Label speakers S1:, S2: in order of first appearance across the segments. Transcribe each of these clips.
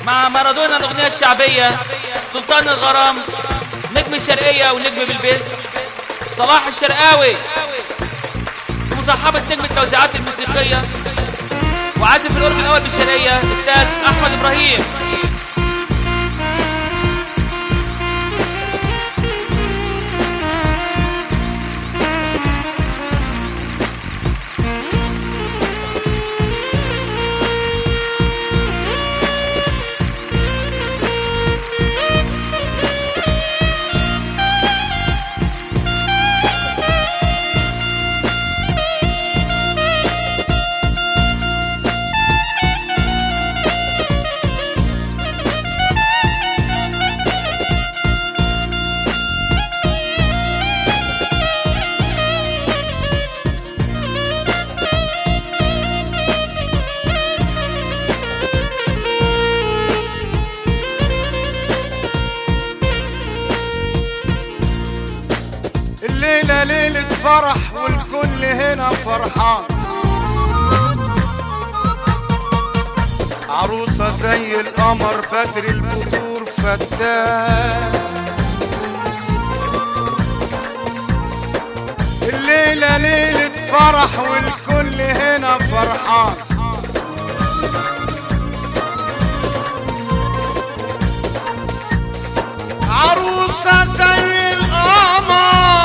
S1: مع مارادونا الأغنية الشعبية سلطان الغرام نجم الشرقية ونجم بالبس صلاح الشرقاوي ومصاحبة نجم التوزيعات الموسيقية وعازف الأورج الأول بالشرقية أستاذ أحمد إبراهيم
S2: الليلة ليلة فرح والكل هنا فرحان عروسة زي القمر بدر البدور فتان الليلة ليلة فرح والكل هنا فرحان عروسة زي القمر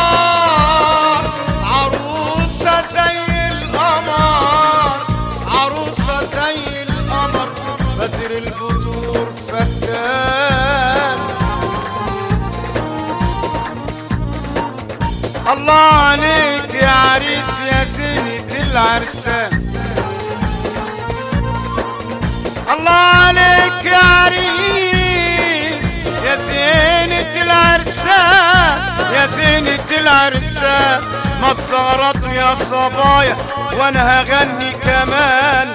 S2: عروسة زي القمر عروسة زي القمر بدر البدور فتان الله عليك يا عريس يا زينة العرسان الله عليك يا عريس يا زينة العرسان يا زينة العرسان ما تزغرطوا يا صبايا وانا هغني كمان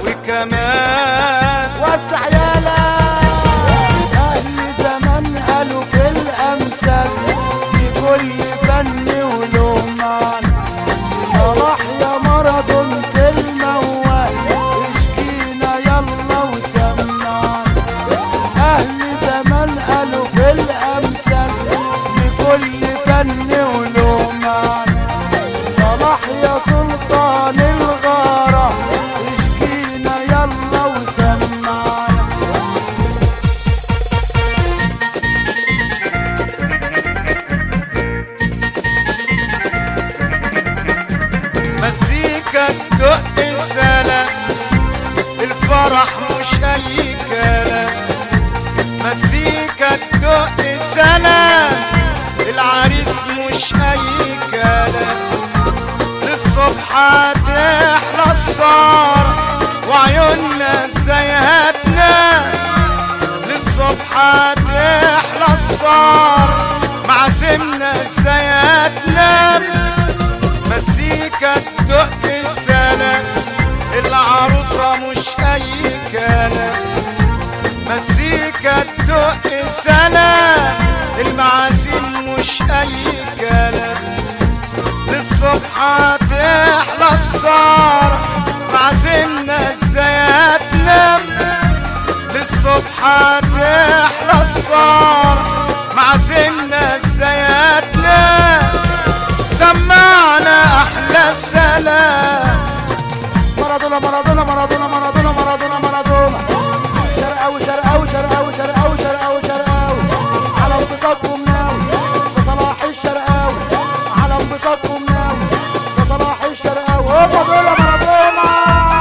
S2: وكمان
S3: وسع يالا أهل زمان قالوا في الأمثال في كل فن وله معنى صلاح يا مارادون في الموال اشكينا يلا وسمعنا أهل زمان قالوا في الأمثال في كل فن وله معنى صلاح يا سلطان الغارة اشكينا يلا وسمعنا
S2: مزيكا تدق السلام الفرح مش اي كلام مزيكا تدق السلام العريس مش اي كلام للصبح هتحلى السهر وعيوننا ازاي هتنام للصبح هتحلى السهر معزمنا ازاي هتنام مزيكا تدق السلام العروسة مش أي كلام مزيكا تدق السلام المعازيم مش أي كلام للصبح هتحلى السهر معزمنا ازاي هتنام للصبح هتحلى السهر معزمنا ازاي هتنام سمعنا احلى السلام
S3: مارادونا مارادونا مارادونا مارادونا مارادونا مارادونا شرقاوي شرقاوي شرقاوي شرقاوي شرقاوي شرقاوي على انبساطكم ناوي ده صلاح الشرقاوي على انبساطكم ناوي ده صلاح الشرقاوي هوبا دول مارادونا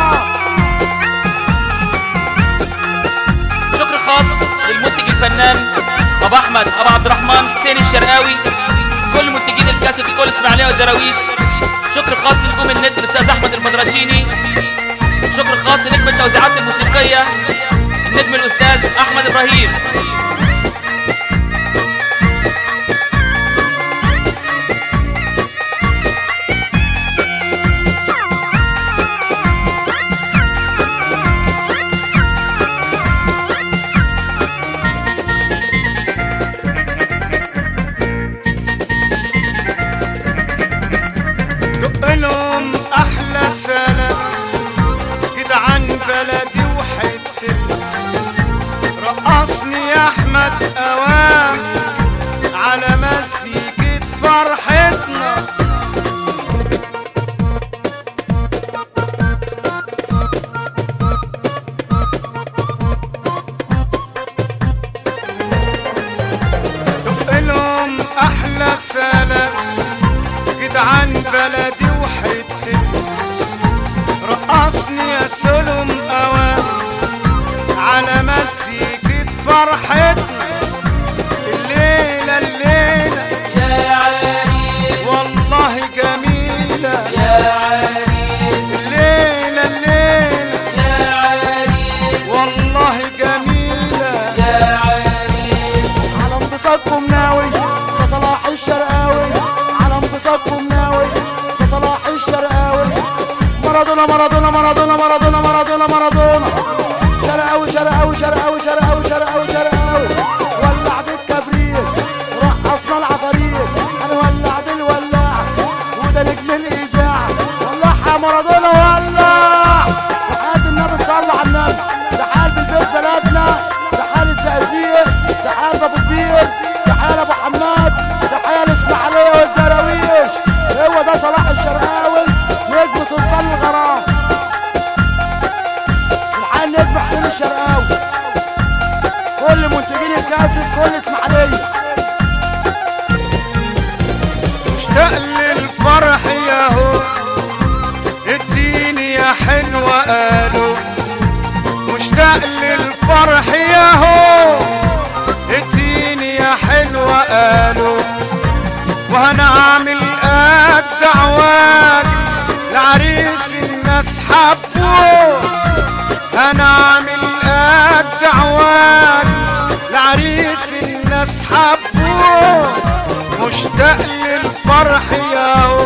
S1: شكر خاص للمنتج الفنان ابو احمد ابو عبد الرحمن حسين الشرقاوي كل منتجين الكاسيت في كل اسماعيليه والدراويش شكر خاص لنجوم النت الاستاذ احمد المدرشيني شكر خاص لنجم التوزيعات الموسيقيه النجم الاستاذ احمد ابراهيم
S2: دق لهم احلى سلام كده عن بلدي وحتتي اوام على مسيكة فرحتنا دق لهم احلى سلام جدعان بلدي وحتتي رقصني يا سلم اوام على مسيكة فرحتنا الليلة الليلة
S1: يا عريس
S2: والله جميلة
S1: يا عريس
S2: الليلة الليلة
S1: يا عريس
S2: والله جميلة
S1: يا عريس
S3: على انبساطكم ناوي يا صلاح الشرقاوي على انبساطكم ناوي يا صلاح الشرقاوي مارادونا مارادونا مارادونا مارادونا مارادونا مارادونا شرقاوي شرقاوي شرقاوي شرقاوي شرقاوي شرقاوي ولع بالكبريت رقصنا العفاريت هنولع بالولاعة وده نجم الإذاعة ولعها مارادونا ولع وحياة النبي صلى على النبي ده حال بالبيت بلدنا ده حال الزقازيق ده حال ابو كبير ده حال ابو حماد ده حال اسماعيليه والدراويش هو ده صلاح الشرقاوي نجم سلطان الغرام الحال نجم حسين الشرقاوي كل منتجين الكاسب كل اسماعيليه
S2: مشتاق للفرح ياهو اديني يا حلوة قالوا مشتاق للفرح ياهو اديني يا حلوة قالوا وهنعمل قد عواد العريس الناس حبوه هنعمل قد عواد العريس الناس حبوه مشتاق للفرح ياهو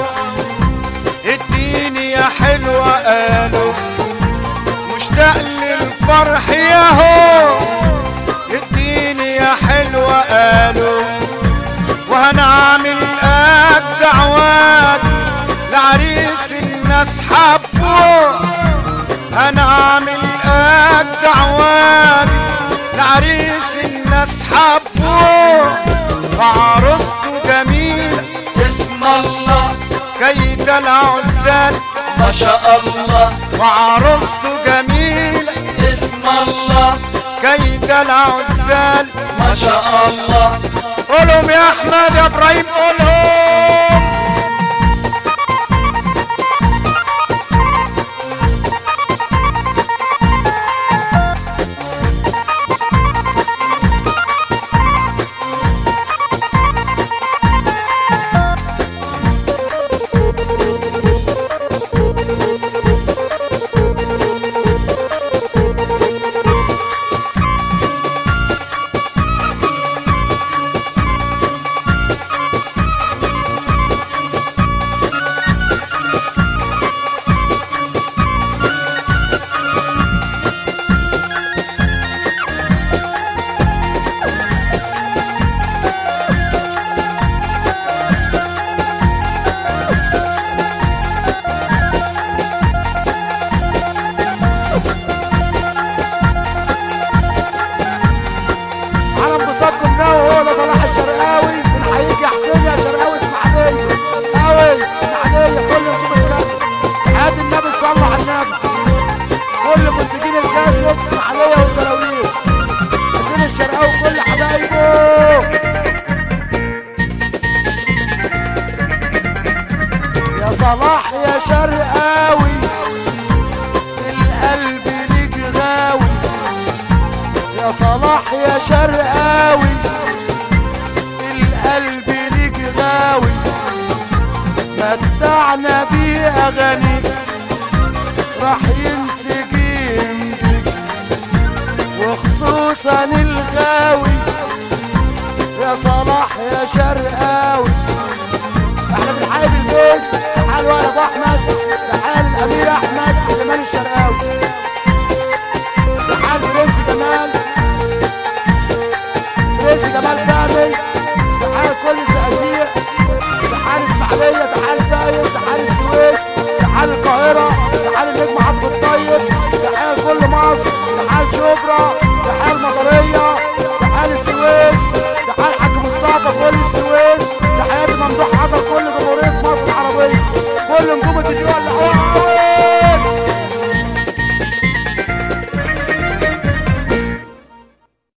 S2: اديني يا حلوة قالوا مشتاق للفرح ياهو اديني يا حلوة قالوا وهنعمل قد عواد العريس الناس حبوه هنعمل قد عواد العريس الناس حبوه وعروسته جميلة
S1: اسم الله
S2: كيد العزال
S1: ما شاء الله
S2: وعروسته جميلة
S1: اسم الله
S2: كيد العزال
S1: ما شاء الله
S2: قولهم يا احمد يا ابراهيم قولهم
S3: على انبساطكم ناوي هو ده صلاح الشرقاوي بنحييك يا حسين يا شرقاوي اسماعيليه قوي اسماعيليه كل نجوم الكاسب حياة النبي صلى على النبي كل منتجين الكاسب اسماعيليه والدراويش حسين الشرقاوي كل حبايبه يا صلاح يا شرقاوي القلب ليك غاوي يا صلاح يا شرقاوي القلب ليك غاوي متعنا بيه اغاني راح ينسي قيمتك وخصوصا الغاوي يا صلاح يا شرقاوي احنا بنحيي البيس تعال يا ابو احمد تعال الامير احمد سليمان الشرقاوي